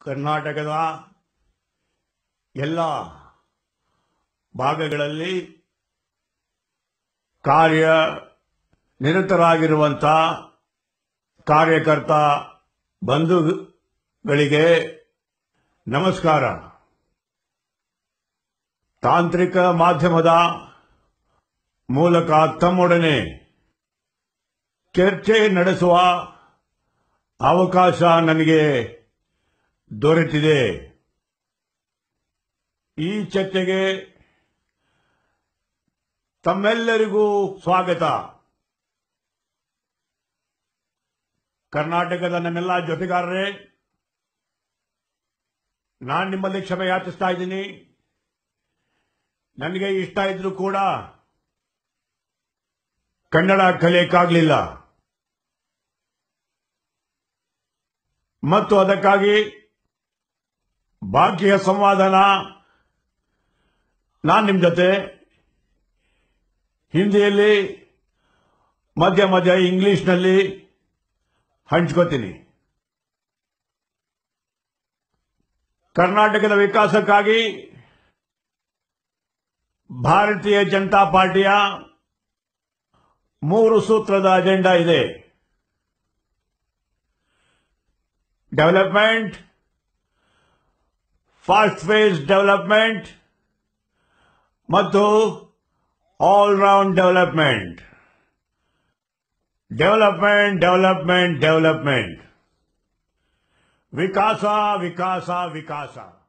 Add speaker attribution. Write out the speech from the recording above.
Speaker 1: ಕರ್ನಾಟಕದ ಎಲ್ಲ ಭಾಗಗಳಲ್ಲಿ ಕಾರ್ಯ ನಿರತರಾಗಿರುವಂಥ ಕಾರ್ಯಕರ್ತ ಬಂಧುಗಳಿಗೆ ನಮಸ್ಕಾರ ತಾಂತ್ರಿಕ ಮಾಧ್ಯಮದ ಮೂಲಕ ತಮ್ಮೊಡನೆ ಚರ್ಚೆ ನಡೆಸುವ ಅವಕಾಶ ನನಗೆ ದೊರೆತಿದೆ ಈ ಚರ್ಚೆಗೆ ತಮ್ಮೆಲ್ಲರಿಗೂ ಸ್ವಾಗತ ಕರ್ನಾಟಕದ ನನ್ನೆಲ್ಲ ಜೊತೆಗಾರರೇ ನಾನು ನಿಮ್ಮಲ್ಲಿ ಕ್ಷಮೆ ಯಾಚಿಸ್ತಾ ಇದ್ದೀನಿ ನನಗೆ ಇಷ್ಟ ಇದ್ರೂ ಕೂಡ ಕನ್ನಡ ಕಲಿಯಕ್ಕಾಗಲಿಲ್ಲ ಮತ್ತು ಅದಕ್ಕಾಗಿ ಬಾಕಿಯ ಸಂವಾದನ ನಾನು ನಿಮ್ಮ ಜೊತೆ ಹಿಂದಿಯಲ್ಲಿ ಮಧ್ಯ ಮಧ್ಯ ಇಂಗ್ಲಿಷ್ನಲ್ಲಿ ಹಂಚ್ಕೋತೀನಿ ಕರ್ನಾಟಕದ ವಿಕಾಸಕ್ಕಾಗಿ ಭಾರತೀಯ ಜನತಾ ಪಾರ್ಟಿಯ ಮೂರು ಸೂತ್ರದ ಅಜೆಂಡಾ ಇದೆ ಡೆವಲಪ್ಮೆಂಟ್ ಫಾಸ್ಟ್ ಫೇಸ್ ಡೆವಲಪ್ಮೆಂಟ್ ಮತ್ತು all round development development development development ವಿಕಾಸ ವಿಕಾಸ ವಿಕಾಸ